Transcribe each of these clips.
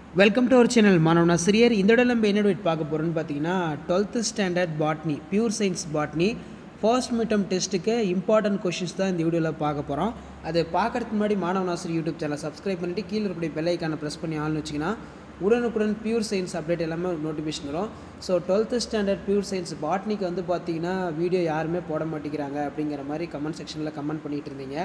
welcome to our channel மாணவன் ஆசிரியர் இந்த இடம் நம்ம என்ன டேட் பார்க்க போகிறோம்னு பார்த்தீங்கன்னா twelfth standard botany pure science botany first midterm டெஸ்ட்டுக்கு இம்பார்ட்டன்ட் கொஷின்ஸ் தான் இந்த வீடியோவில் பார்க்க போகிறோம் அது பார்க்கறதுக்கு முன்னாடி மாணவன் ஆசிரியர் யூடியூப் சேனல் சப்ஸ்கிரைப் பண்ணிட்டு கீழே இருக்கக்கூடிய பெல் ஐக்கானை ப்ரெஸ் பண்ணி ஆள்னு வச்சிங்கன்னா உடனுக்குடன் பியூர் சயின்ஸ் அப்டேட் எல்லாமே நோட்டிஃபிகேஷன் வரும் so twelfth standard pure science பாட்னிக்கு வந்து பார்த்தீங்கன்னா வீடியோ யாருமே போட மாட்டேங்கிறாங்க அப்படிங்கிற மாதிரி கமெண்ட் செக்ஷனில் கமெண்ட் பண்ணிட்டு இருந்தீங்க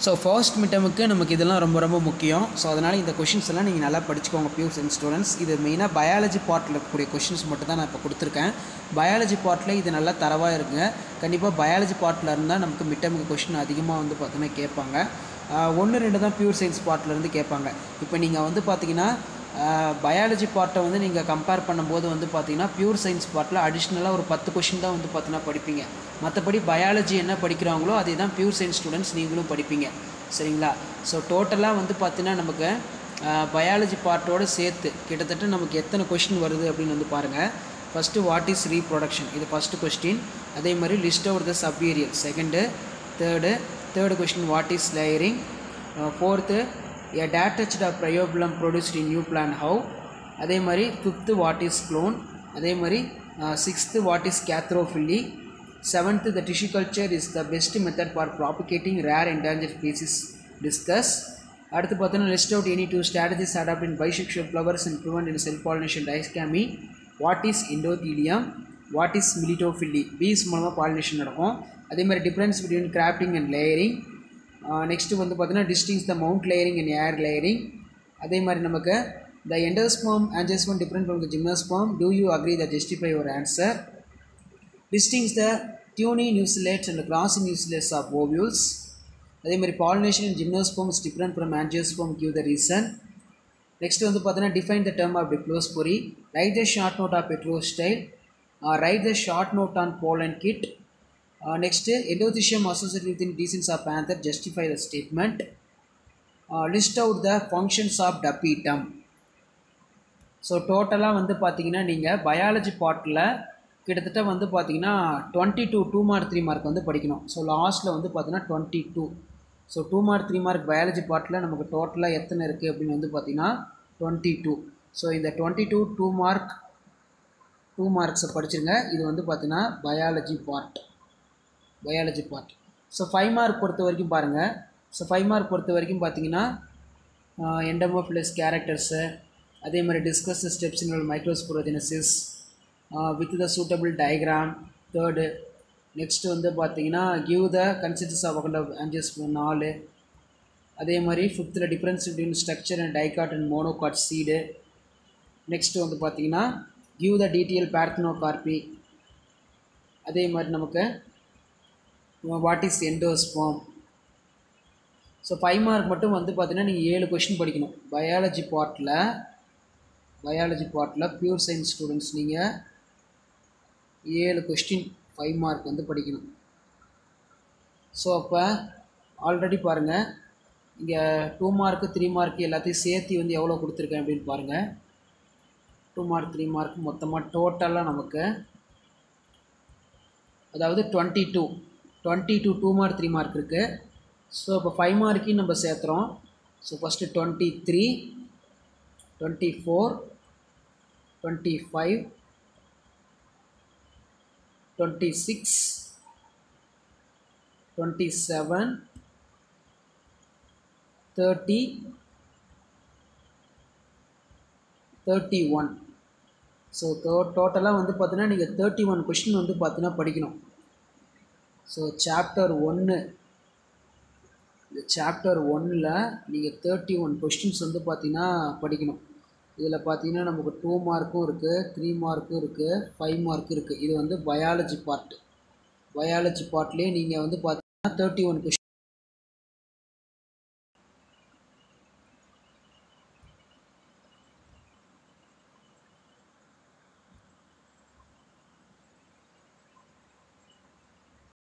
ஸோ ஃபர்ஸ்ட் மிட்டமுக்கு நமக்கு இதெல்லாம் ரொம்ப ரொம்ப முக்கியம் ஸோ அதனால் இந்த கொஷின்ஸ் எல்லாம் நீங்கள் நல்லா படிச்சுக்கோங்க பியூர் சயின்ஸ் ஸ்டூடெண்ட்ஸ் இது மெயினாக பயாலஜி பார்ட்டில் இருக்கக்கூடிய கொஷின்ஸ் மட்டும் தான் நான் இப்போ கொடுத்துருக்கேன் பயாலஜி பார்ட்டில் இது நல்லா தரவாக இருக்குங்க கண்டிப்பாக பயாலஜி பார்ட்டில் இருந்தால் நமக்கு மிட்டமுக்கு கொஷின் அதிகமாக வந்து பார்த்தீங்கன்னா கேட்பாங்க ஒன்று ரெண்டு தான் பியூர் சயின்ஸ் பார்ட்லேருந்து கேட்பாங்க இப்போ நீங்கள் வந்து பார்த்தீங்கன்னா பயாலஜி பார்ட்டை வந்து நீங்கள் கம்பேர் பண்ணும்போது வந்து பார்த்தீங்கன்னா பியூர் சயின்ஸ் பார்ட்டில் அடிஷ்னலாக ஒரு பத்து கொஷின் தான் வந்து பார்த்தீங்கன்னா படிப்பீங்க மற்றபடி பயாலஜி என்ன படிக்கிறாங்களோ அதே தான் பியூர் சயின்ஸ் ஸ்டூடெண்ட்ஸ் நீங்களும் படிப்பீங்க சரிங்களா ஸோ டோட்டலாக வந்து பார்த்தீங்கன்னா நமக்கு பயாலஜி பார்ட்டோடு சேர்த்து கிட்டத்தட்ட நமக்கு எத்தனை கொஷின் வருது அப்படின்னு வந்து பாருங்கள் ஃபஸ்ட்டு வாட் இஸ் ரீப்ரொடக்ஷன் இது ஃபஸ்ட்டு கொஸ்டின் அதே மாதிரி list over the subaerial second third third question what is layering fourth a detached of bryophyllum produced in new plan how அதே மாதிரி ஃபிஃப்த்து வாட் இஸ் க்ளோன் அதே மாதிரி sixth what is chiropterophily seventh the tissue culture is the best method for propagating rare endangered species discuss அடுத்து பார்த்தோன்னா list out any two strategies adopt in bisexual flowers and prevent in self pollination dichogamy what is endothecium what is melittophily bees மூலமாக pollination நடக்கும் அதே மாதிரி difference between grafting and layering next வந்து பார்த்தீங்கன்னா distinguish the mound layering and air layering அதே மாதிரி நமக்கு the endosperm angiosperm different from the gymnosperm do you agree the justify your answer distinguish the tenuinucellates and crassinucellates of ovules அதே மாதிரி pollination and gymnosperm is different from angiosperm give the reason next வந்து பார்த்தீங்கன்னா define the term of diplospory write the short note of petro style write the short note on pollen kit next endothecium associate with in dehiscence of anther justify the statement list out the functions of tapetum so டோட்டலாக வந்து பார்த்தீங்கன்னா நீங்கள் biology பார்ட்டில் கிட்டத்தட்ட வந்து பார்த்தீங்கன்னா twenty two two mark three mark வந்து படிக்கணும் ஸோ லாஸ்ட்டில் வந்து பார்த்தீங்கன்னா twenty two so two mark three mark biology பார்ட்டில் நமக்கு டோட்டலாக எத்தனை இருக்குது அப்படின்னு வந்து பார்த்தீங்கன்னா டுவெண்ட்டி டூ ஸோ இந்த twenty two two mark two மார்க்ஸை படிச்சிருங்க இது வந்து பார்த்தீங்கன்னா biology part biology part so five mark பொறுத்த வரைக்கும் பாருங்கள் ஸோ ஃபைவ் மார்க் பொறுத்த வரைக்கும் பார்த்தீங்கன்னா எண்டமோஃபிலஸ் கேரக்டர்ஸு அதே மாதிரி discuss steps in microsporogenesis with the suitable diagram third next வந்து பார்த்தீங்கன்னா give the consistence of account of angios நாலு அதே மாதிரி ஃபிஃப்த்தில் difference between structure and dicot and monocot seed next வந்து பார்த்தீங்கன்னா கிவ் த டிடிஎல் பேர்த்தனோகார்பி அதே மாதிரி நமக்கு what is endosperm so five mark மட்டும் வந்து பார்த்தீங்கன்னா நீங்கள் ஏழு கொஷின் படிக்கணும் பயாலஜி பார்ட்டில் பயாலஜி பார்ட்டில் பியூர் சயின்ஸ் ஸ்டூடெண்ட்ஸ் நீங்கள் ஏழு கொஸ்டின் ஃபைவ் மார்க் வந்து படிக்கணும் ஸோ அப்போ ஆல்ரெடி பாருங்கள் இங்கே டூ மார்க்கு த்ரீ மார்க்கு எல்லாத்தையும் சேர்த்து வந்து எவ்வளோ கொடுத்துருக்கேன் அப்படின்னு பாருங்கள் டூ மார்க் த்ரீ மார்க் மொத்தமாக டோட்டலாக நமக்கு அதாவது twenty two twenty two two mark three mark இருக்குது ஸோ இப்போ ஃபைவ் மார்க்கையும் நம்ம சேர்த்துறோம் so first twenty three twenty four twenty five twenty six twenty seven thirty thirty one so டோ டோட்டலாக வந்து பார்த்தீங்கன்னா நீங்கள் தேர்ட்டி ஒன் கொஷின் வந்து பார்த்தீங்கன்னா படிக்கணும் ஸோ சாப்டர் ஒன்று இந்த சாப்டர் ஒன்னில் நீங்கள் தேர்ட்டி ஒன் கொஸ்டின்ஸ் வந்து பார்த்தீங்கன்னா படிக்கணும் இதில் பார்த்தீங்கன்னா நமக்கு டூ மார்க்கும் இருக்குது த்ரீ மார்க்கும் இருக்குது ஃபைவ் மார்க்கும் இருக்குது இது வந்து பயாலஜி பார்ட் பயாலஜி பார்ட்லேயே நீங்கள் வந்து பார்த்தீங்கன்னா தேர்ட்டி ஒன் கொஸ்டின்